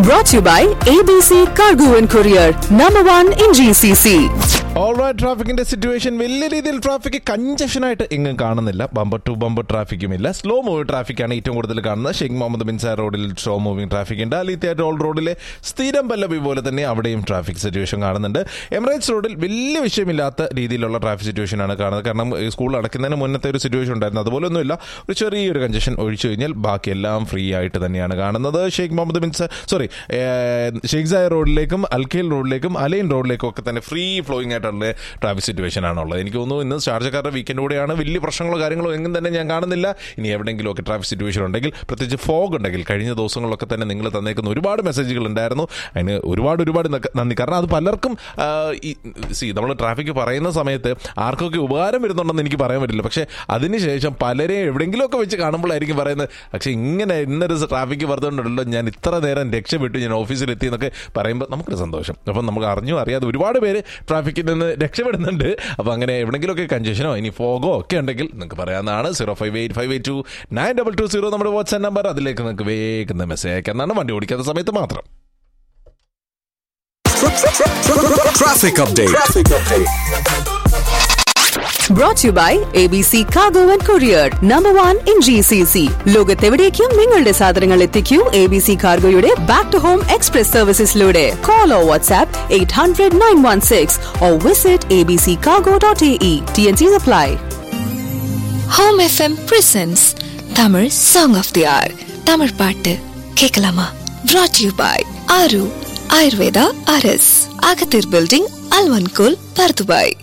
Brought to you by ABC Cargo and Courier, number one in GCC. Alright ട്രാഫിക്കിന്റെ situation വലിയ രീതിയിൽ traffic congestion ആയിട്ട് എങ്ങും കാണുന്നില്ല ബമ്പർ ടു ബമ്പർ ട്രാഫിക്കും ഇല്ല സ്ലോ മൂവിംഗ് ട്രാഫിക്കാണ് ഏറ്റവും കൂടുതൽ കാണുന്നത് ഷെയ്ഖ് മുഹമ്മദ് ബിൻ സാർ റോഡിൽ സ്ലോ മൂവിംഗ് ട്രാഫിക് ഉണ്ട് അലി തിയേറ്റർ ഓൾ റോഡിലെ സ്ഥിരം പല്ലവി പോലെ തന്നെ അവിടെയും ട്രാഫിക് സിറ്റുവേഷൻ കാണുന്നുണ്ട് എമിറേറ്റ്സ് റോഡിൽ വലിയ വിഷയമില്ലാത്ത രീതിയിലുള്ള ട്രാഫിക് സിറ്റുവേഷനാണ് കാണുന്നത് കാരണം ഈ സ്കൂൾ അടയ്ക്കുന്നതിന് മുന്നത്തെ ഒരു സിറ്റുവേഷൻ ഉണ്ടായിരുന്നു അതുപോലെ ഒന്നുമില്ല ഒരു ചെറിയൊരു കഞ്ചഷൻ ഒഴിച്ചു കഴിഞ്ഞാൽ ബാക്കി എല്ലാം ഫ്രീ ആയിട്ട് തന്നെയാണ് കാണുന്നത് ഷെയ്ഖ് മുഹമ്മദ് ബിൻ സാർ സോറി ഷെയ്ഖ് സായ റോഡിലേക്കും അൽഖേൽ റോഡിലേക്കും അലൈൻ റോഡിലേക്കും ഒക്കെ തന്നെ ഫ്രീ ഫ്ലോയിങ് ആയിട്ടുള്ള ട്രാഫിക് സിറ്റുവേഷൻ ആണുള്ളത് എനിക്ക് തോന്നുന്നു ഇന്ന് ഷാർജക്കാരുടെ വീക്കെൻഡ് കൂടെയാണ് വലിയ പ്രശ്നങ്ങളോ കാര്യങ്ങളോ എങ്ങും തന്നെ ഞാൻ കാണുന്നില്ല ഇനി എവിടെയെങ്കിലും ഒക്കെ ട്രാഫിക് സിറ്റുവേഷൻ ഉണ്ടെങ്കിൽ പ്രത്യേകിച്ച് ഫോഗ് ഉണ്ടെങ്കിൽ കഴിഞ്ഞ ദിവസങ്ങളിലൊക്കെ തന്നെ നിങ്ങൾ തന്നേക്കുന്ന ഒരുപാട് മെസ്സേജുകൾ ഉണ്ടായിരുന്നു അതിന് ഒരുപാട് ഒരുപാട് നക്ക- നന്ദി കാരണം അത് പലർക്കും സി നമ്മൾ ട്രാഫിക് പറയുന്ന സമയത്ത് ആർക്കൊക്കെ ഉപകാരം വരുന്നുണ്ടെന്ന് എനിക്ക് പറയാൻ പറ്റില്ല പക്ഷേ അതിനുശേഷം പലരെയും എവിടെയെങ്കിലുമൊക്കെ വെച്ച് കാണുമ്പോഴായിരിക്കും പറയുന്നത് പക്ഷേ ഇങ്ങനെ ഇന്നൊരു ട്രാഫിക് വർദ്ധമുണ്ടല്ലോ ഞാൻ ഇത്ര നേരം രക്ഷപ്പെട്ടു ഞാൻ ഓഫീസിൽ എത്തി എന്നൊക്കെ പറയുമ്പോൾ നമുക്കൊരു സന്തോഷം അപ്പം നമുക്ക് അറിഞ്ഞു അറിയാതെ ഒരുപാട് പേര് ട്രാഫിക്കിൽ നിന്ന് രക്ഷപ്പെടുന്നുണ്ട് അപ്പോൾ അങ്ങനെ എവിടെയെങ്കിലുമൊക്കെ കൺജഷനോ ഇനി ഫോഗോ ഒക്കെ ഉണ്ടെങ്കിൽ നിങ്ങൾക്ക് പറയാവുന്നതാണ് zero five eight five eight two nine double two zero നമ്മുടെ വാട്സ്ആപ്പ് നമ്പർ അതിലേക്ക് നിങ്ങൾക്ക് വേഗം മെസ്സേജ് അയക്കാവുന്നതാണ് വണ്ടി ഓടിക്കാത്ത സമയത്ത് മാത്രം Traffic update. Brought to you by ABC Cargo and Courier, number one in GCC. ലോകത്തെവിടേക്കും നിങ്ങളുടെ സാധനങ്ങൾ എത്തിക്കൂ എ ബി സി കാർഗോയുടെ ബാക്ക് ടു ഹോം എക്സ്പ്രസ് സർവീസസിലൂടെ call or WhatsApp eight hundred nine one six or visit A B C cargo dot A E T N C apply home FM presents Tamil song of the hour Tamil பாட்டு கேட்கலாமா brought you by Aaru Ayurveda அரஸ் அகத்தீர் building அல்வன்கோல் Bur Dubai